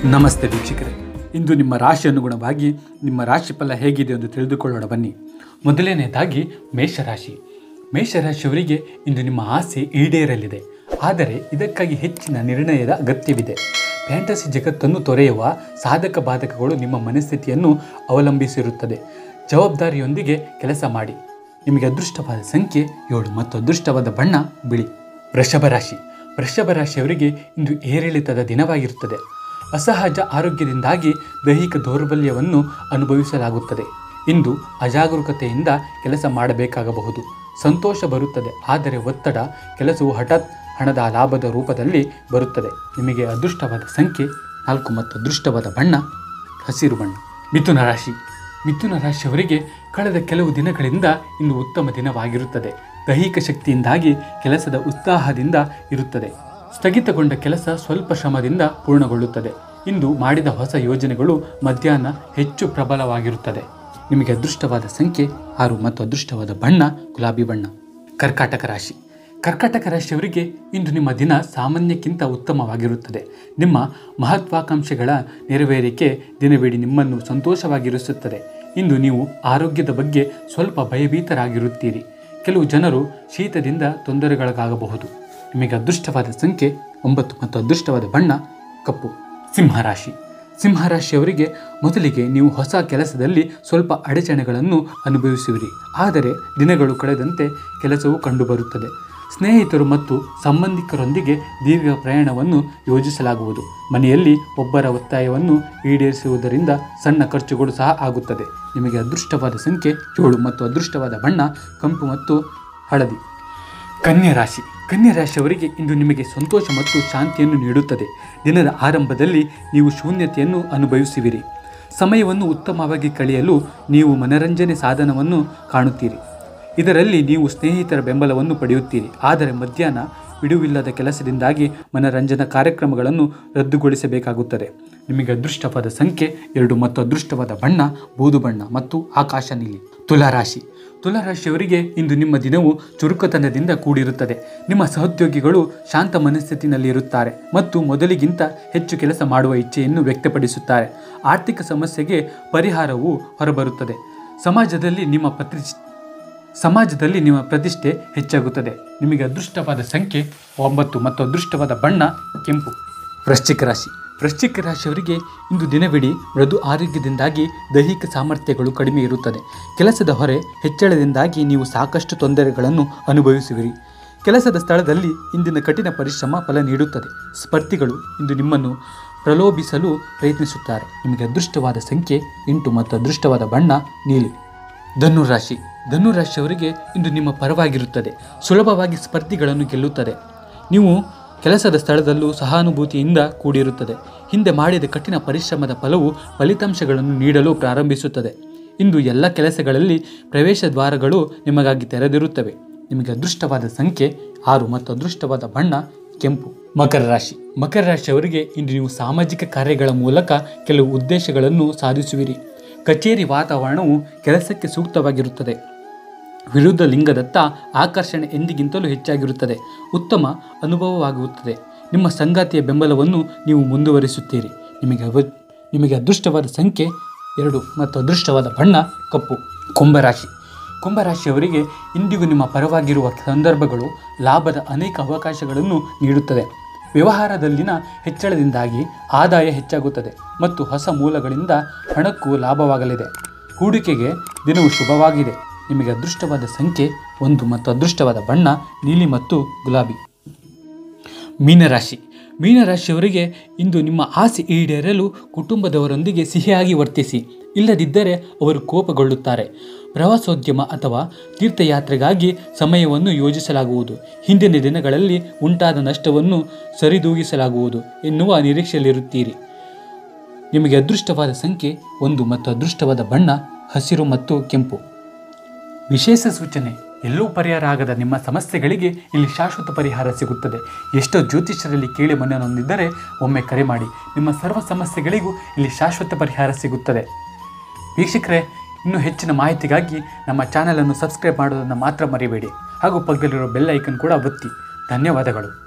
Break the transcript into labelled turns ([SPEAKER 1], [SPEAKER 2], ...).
[SPEAKER 1] ನಮಸ್ತೆ ವೀಕ್ಷಕರೇ ಇಂದು ನಿಮ್ಮ ರಾಶಿ ಅನುಗುಣವಾಗಿ ನಿಮ್ಮ ರಾಶಿ ಫಲ ಹೇಗಿದೆ ಎಂದು ತಿಳಿದುಕೊಳ್ಳೋಣ ಬನ್ನಿ ಮೊದಲನೆಯದಾಗಿ ಮೇಷರಾಶಿ ಮೇಷರಾಶಿಯವರಿಗೆ ಇಂದು ನಿಮ್ಮ ಆಸೆ ಈಡೇರಲಿದೆ ಆದರೆ ಇದಕ್ಕಾಗಿ ಹೆಚ್ಚಿನ ನಿರ್ಣಯದ ಅಗತ್ಯವಿದೆ ಫ್ಯಾಂಟಸಿ ಜಗತ್ತನ್ನು ತೊರೆಯುವ ಸಾಧಕ ಬಾಧಕಗಳು ನಿಮ್ಮ ಮನಸ್ಥಿತಿಯನ್ನು ಅವಲಂಬಿಸಿರುತ್ತದೆ ಜವಾಬ್ದಾರಿಯೊಂದಿಗೆ ಕೆಲಸ ಮಾಡಿ ನಿಮಗೆ ಅದೃಷ್ಟವಾದ ಸಂಖ್ಯೆ ಏಳು ಮತ್ತು ಅದೃಷ್ಟವಾದ ಬಣ್ಣ ಬಿಳಿ ವೃಷಭ ರಾಶಿ ವೃಷಭ ರಾಶಿಯವರಿಗೆ ಇಂದು ಏರಿಳಿತದ ದಿನವಾಗಿರುತ್ತದೆ ಅಸಹಜ ಆರೋಗ್ಯದಿಂದಾಗಿ ದೈಹಿಕ ದೌರ್ಬಲ್ಯವನ್ನು ಅನುಭವಿಸಲಾಗುತ್ತದೆ ಇಂದು ಅಜಾಗರೂಕತೆಯಿಂದ ಕೆಲಸ ಮಾಡಬೇಕಾಗಬಹುದು ಸಂತೋಷ ಬರುತ್ತದೆ ಆದರೆ ಒತ್ತಡ ಕೆಲಸವು ಹಠಾತ್ ಹಣದ ಲಾಭದ ರೂಪದಲ್ಲಿ ಬರುತ್ತದೆ ನಿಮಗೆ ಅದೃಷ್ಟವಾದ ಸಂಖ್ಯೆ ನಾಲ್ಕು ಮತ್ತು ಅದೃಷ್ಟವಾದ ಬಣ್ಣ ಹಸಿರು ಬಣ್ಣ ಮಿಥುನ ರಾಶಿ ಮಿಥುನ ರಾಶಿಯವರಿಗೆ ಕಳೆದ ಕೆಲವು ದಿನಗಳಿಂದ ಇಂದು ಉತ್ತಮ ದಿನವಾಗಿರುತ್ತದೆ ದೈಹಿಕ ಶಕ್ತಿಯಿಂದಾಗಿ ಕೆಲಸದ ಉತ್ಸಾಹದಿಂದ ಇರುತ್ತದೆ ಸ್ಥಗಿತಗೊಂಡ ಕೆಲಸ ಸ್ವಲ್ಪ ಶ್ರಮದಿಂದ ಪೂರ್ಣಗೊಳ್ಳುತ್ತದೆ ಇಂದು ಮಾಡಿದ ಹೊಸ ಯೋಜನೆಗಳು ಮಧ್ಯಾಹ್ನ ಹೆಚ್ಚು ಪ್ರಬಲವಾಗಿರುತ್ತದೆ ನಿಮಗೆ ಅದೃಷ್ಟವಾದ ಸಂಖ್ಯೆ ಆರು ಮತ್ತು ಅದೃಷ್ಟವಾದ ಬಣ್ಣ ಗುಲಾಬಿ ಬಣ್ಣ ಕರ್ಕಾಟಕ ರಾಶಿ ಕರ್ಕಾಟಕ ರಾಶಿಯವರಿಗೆ ಇಂದು ನಿಮ್ಮ ದಿನ ಸಾಮಾನ್ಯಕ್ಕಿಂತ ಉತ್ತಮವಾಗಿರುತ್ತದೆ ನಿಮ್ಮ ಮಹತ್ವಾಕಾಂಕ್ಷೆಗಳ ನೆರವೇರಿಕೆ ದಿನವಿಡೀ ನಿಮ್ಮನ್ನು ಸಂತೋಷವಾಗಿರಿಸುತ್ತದೆ ಇಂದು ನೀವು ಆರೋಗ್ಯದ ಬಗ್ಗೆ ಸ್ವಲ್ಪ ಭಯಭೀತರಾಗಿರುತ್ತೀರಿ ಕೆಲವು ಜನರು ಶೀತದಿಂದ ತೊಂದರೆಗೊಳಗಾಗಬಹುದು ನಿಮಗೆ ಅದೃಷ್ಟವಾದ ಸಂಖ್ಯೆ ಒಂಬತ್ತು ಮತ್ತು ಅದೃಷ್ಟವಾದ ಬಣ್ಣ ಕಪ್ಪು ಸಿಂಹರಾಶಿ ಸಿಂಹರಾಶಿಯವರಿಗೆ ಮೊದಲಿಗೆ ನೀವು ಹೊಸ ಕೆಲಸದಲ್ಲಿ ಸ್ವಲ್ಪ ಅಡಚಣೆಗಳನ್ನು ಅನುಭವಿಸುವಿರಿ ಆದರೆ ದಿನಗಳು ಕಳೆದಂತೆ ಕೆಲಸವು ಕಂಡುಬರುತ್ತದೆ ಸ್ನೇಹಿತರು ಮತ್ತು ಸಂಬಂಧಿಕರೊಂದಿಗೆ ದೀರ್ಘ ಪ್ರಯಾಣವನ್ನು ಯೋಜಿಸಲಾಗುವುದು ಮನೆಯಲ್ಲಿ ಒಬ್ಬರ ಒತ್ತಾಯವನ್ನು ಈಡೇರಿಸುವುದರಿಂದ ಸಣ್ಣ ಖರ್ಚುಗಳು ಸಹ ಆಗುತ್ತದೆ ನಿಮಗೆ ಅದೃಷ್ಟವಾದ ಸಂಖ್ಯೆ ಏಳು ಮತ್ತು ಅದೃಷ್ಟವಾದ ಬಣ್ಣ ಕಂಪು ಮತ್ತು ಹಳದಿ ಕನ್ಯಾ ರಾಶಿ ಕನ್ಯಾ ರಾಶಿಯವರಿಗೆ ಇಂದು ನಿಮಗೆ ಸಂತೋಷ ಮತ್ತು ಶಾಂತಿಯನ್ನು ನೀಡುತ್ತದೆ ದಿನದ ಆರಂಭದಲ್ಲಿ ನೀವು ಶೂನ್ಯತೆಯನ್ನು ಅನುಭವಿಸುವಿರಿ ಸಮಯವನ್ನು ಉತ್ತಮವಾಗಿ ಕಳೆಯಲು ನೀವು ಮನರಂಜನೆ ಸಾಧನವನ್ನು ಕಾಣುತ್ತೀರಿ ಇದರಲ್ಲಿ ನೀವು ಸ್ನೇಹಿತರ ಬೆಂಬಲವನ್ನು ಪಡೆಯುತ್ತೀರಿ ಆದರೆ ಮಧ್ಯಾಹ್ನ ಬಿಡುವಿಲ್ಲದ ಕೆಲಸದಿಂದಾಗಿ ಮನರಂಜನಾ ಕಾರ್ಯಕ್ರಮಗಳನ್ನು ರದ್ದುಗೊಳಿಸಬೇಕಾಗುತ್ತದೆ ನಿಮಗೆ ಅದೃಷ್ಟವಾದ ಸಂಖ್ಯೆ ಎರಡು ಮತ್ತು ಅದೃಷ್ಟವಾದ ಬಣ್ಣ ಬೂದು ಬಣ್ಣ ಮತ್ತು ಆಕಾಶ ನೀಲಿ ತುಲಾರಾಶಿ ತುಲಾರಾಶಿಯವರಿಗೆ ಇಂದು ನಿಮ್ಮ ದಿನವು ಚುರುಕುತನದಿಂದ ಕೂಡಿರುತ್ತದೆ ನಿಮ್ಮ ಸಹೋದ್ಯೋಗಿಗಳು ಶಾಂತ ಮನಸ್ಥಿತಿನಲ್ಲಿ ಇರುತ್ತಾರೆ ಮತ್ತು ಮೊದಲಿಗಿಂತ ಹೆಚ್ಚು ಕೆಲಸ ಮಾಡುವ ಇಚ್ಛೆಯನ್ನು ವ್ಯಕ್ತಪಡಿಸುತ್ತಾರೆ ಆರ್ಥಿಕ ಸಮಸ್ಯೆಗೆ ಪರಿಹಾರವು ಹೊರಬರುತ್ತದೆ ಸಮಾಜದಲ್ಲಿ ನಿಮ್ಮ ಪ್ರತಿ ಸಮಾಜದಲ್ಲಿ ನಿಮ್ಮ ಪ್ರತಿಷ್ಠೆ ಹೆಚ್ಚಾಗುತ್ತದೆ ನಿಮಗೆ ಅದೃಷ್ಟವಾದ ಸಂಖ್ಯೆ ಒಂಬತ್ತು ಮತ್ತು ಅದೃಷ್ಟವಾದ ಬಣ್ಣ ಕೆಂಪು ವೃಶ್ಚಿಕ ರಾಶಿ ವೃಶ್ಚಿಕ ರಾಶಿಯವರಿಗೆ ಇಂದು ದಿನವಿಡೀ ಮೃದು ಆರೋಗ್ಯದಿಂದಾಗಿ ದೈಹಿಕ ಸಾಮರ್ಥ್ಯಗಳು ಕಡಿಮೆ ಇರುತ್ತದೆ ಕೆಲಸದ ಹೊರೆ ಹೆಚ್ಚಳದಿಂದಾಗಿ ನೀವು ಸಾಕಷ್ಟು ತೊಂದರೆಗಳನ್ನು ಅನುಭವಿಸುವಿರಿ ಕೆಲಸದ ಸ್ಥಳದಲ್ಲಿ ಇಂದಿನ ಕಠಿಣ ಪರಿಶ್ರಮ ಫಲ ನೀಡುತ್ತದೆ ಸ್ಪರ್ಧಿಗಳು ಇಂದು ನಿಮ್ಮನ್ನು ಪ್ರಲೋಭಿಸಲು ಪ್ರಯತ್ನಿಸುತ್ತಾರೆ ನಿಮಗೆ ಅದೃಷ್ಟವಾದ ಸಂಖ್ಯೆ ಎಂಟು ಮತ್ತು ಅದೃಷ್ಟವಾದ ಬಣ್ಣ ನೀಲಿ ಧನುರಾಶಿ ಧನುರಾಶಿಯವರಿಗೆ ಇಂದು ನಿಮ್ಮ ಪರವಾಗಿರುತ್ತದೆ ಸುಲಭವಾಗಿ ಸ್ಪರ್ಧಿಗಳನ್ನು ಗೆಲ್ಲುತ್ತದೆ ನೀವು ಕೆಲಸದ ಸ್ಥಳದಲ್ಲೂ ಸಹಾನುಭೂತಿಯಿಂದ ಕೂಡಿರುತ್ತದೆ ಹಿಂದೆ ಮಾಡಿದ ಕಠಿಣ ಪರಿಶ್ರಮದ ಫಲವು ಫಲಿತಾಂಶಗಳನ್ನು ನೀಡಲು ಪ್ರಾರಂಭಿಸುತ್ತದೆ ಇಂದು ಎಲ್ಲ ಕೆಲಸಗಳಲ್ಲಿ ಪ್ರವೇಶ ದ್ವಾರಗಳು ನಿಮಗಾಗಿ ತೆರೆದಿರುತ್ತವೆ ನಿಮಗೆ ಅದೃಷ್ಟವಾದ ಸಂಖ್ಯೆ ಆರು ಮತ್ತು ಅದೃಷ್ಟವಾದ ಬಣ್ಣ ಕೆಂಪು ಮಕರ ರಾಶಿ ಮಕರ ರಾಶಿಯವರಿಗೆ ಇಂದು ನೀವು ಸಾಮಾಜಿಕ ಕಾರ್ಯಗಳ ಮೂಲಕ ಕೆಲವು ಉದ್ದೇಶಗಳನ್ನು ಸಾಧಿಸುವಿರಿ ಕಚೇರಿ ವಾತಾವರಣವು ಕೆಲಸಕ್ಕೆ ಸೂಕ್ತವಾಗಿರುತ್ತದೆ ವಿರುದ್ಧ ಲಿಂಗದತ್ತ ಆಕರ್ಷಣೆ ಎಂದಿಗಿಂತಲೂ ಹೆಚ್ಚಾಗಿರುತ್ತದೆ ಉತ್ತಮ ಅನುಭವವಾಗುತ್ತದೆ ನಿಮ್ಮ ಸಂಗಾತಿಯ ಬೆಂಬಲವನ್ನು ನೀವು ಮುಂದುವರಿಸುತ್ತೀರಿ ನಿಮಗೆ ಅವ ನಿಮಗೆ ಅದೃಷ್ಟವಾದ ಸಂಖ್ಯೆ ಎರಡು ಮತ್ತು ಅದೃಷ್ಟವಾದ ಬಣ್ಣ ಕಪ್ಪು ಕುಂಭರಾಶಿ ಕುಂಭರಾಶಿಯವರಿಗೆ ಇಂದಿಗೂ ನಿಮ್ಮ ಪರವಾಗಿರುವ ಸಂದರ್ಭಗಳು ಲಾಭದ ಅನೇಕ ಅವಕಾಶಗಳನ್ನು ನೀಡುತ್ತದೆ ವ್ಯವಹಾರದಲ್ಲಿನ ಹೆಚ್ಚಳದಿಂದಾಗಿ ಆದಾಯ ಹೆಚ್ಚಾಗುತ್ತದೆ ಮತ್ತು ಹೊಸ ಮೂಲಗಳಿಂದ ಹಣಕ್ಕೂ ಲಾಭವಾಗಲಿದೆ ಹೂಡಿಕೆಗೆ ದಿನವು ಶುಭವಾಗಿದೆ ನಿಮಗೆ ಅದೃಷ್ಟವಾದ ಸಂಖ್ಯೆ ಒಂದು ಮತ್ತು ಅದೃಷ್ಟವಾದ ಬಣ್ಣ ನೀಲಿ ಮತ್ತು ಗುಲಾಬಿ ಮೀನರಾಶಿ ಮೀನರಾಶಿಯವರಿಗೆ ಇಂದು ನಿಮ್ಮ ಆಸೆ ಈಡೇರಲು ಕುಟುಂಬದವರೊಂದಿಗೆ ಸಿಹಿಯಾಗಿ ವರ್ತಿಸಿ ಇಲ್ಲದಿದ್ದರೆ ಅವರು ಕೋಪಗೊಳ್ಳುತ್ತಾರೆ ಪ್ರವಾಸೋದ್ಯಮ ಅಥವಾ ತೀರ್ಥಯಾತ್ರೆಗಾಗಿ ಸಮಯವನ್ನು ಯೋಜಿಸಲಾಗುವುದು ಹಿಂದಿನ ದಿನಗಳಲ್ಲಿ ಉಂಟಾದ ನಷ್ಟವನ್ನು ಸರಿದೂಗಿಸಲಾಗುವುದು ಎನ್ನುವ ನಿರೀಕ್ಷೆಯಲ್ಲಿರುತ್ತೀರಿ ನಿಮಗೆ ಅದೃಷ್ಟವಾದ ಸಂಖ್ಯೆ ಒಂದು ಮತ್ತು ಅದೃಷ್ಟವಾದ ಬಣ್ಣ ಹಸಿರು ಮತ್ತು ಕೆಂಪು ವಿಶೇಷ ಸೂಚನೆ ಎಲ್ಲೂ ಪರಿಹಾರ ಆಗದ ನಿಮ್ಮ ಸಮಸ್ಯೆಗಳಿಗೆ ಇಲ್ಲಿ ಶಾಶ್ವತ ಪರಿಹಾರ ಸಿಗುತ್ತದೆ ಎಷ್ಟೋ ಜ್ಯೋತಿಷ್ಯರಲ್ಲಿ ಕೇಳಿ ಮನೆ ಹೊಂದಿದ್ದರೆ ಒಮ್ಮೆ ಕರೆ ಮಾಡಿ ನಿಮ್ಮ ಸರ್ವ ಸಮಸ್ಯೆಗಳಿಗೂ ಇಲ್ಲಿ ಶಾಶ್ವತ ಪರಿಹಾರ ಸಿಗುತ್ತದೆ ವೀಕ್ಷಕರೇ ಇನ್ನೂ ಹೆಚ್ಚಿನ ಮಾಹಿತಿಗಾಗಿ ನಮ್ಮ ಚಾನಲನ್ನು ಸಬ್ಸ್ಕ್ರೈಬ್ ಮಾಡೋದನ್ನು ಮಾತ್ರ ಮರಿಬೇಡಿ ಹಾಗೂ ಪಕ್ಕದಲ್ಲಿರೋ ಬೆಲ್ ಐಕನ್ ಕೂಡ ಒತ್ತಿ ಧನ್ಯವಾದಗಳು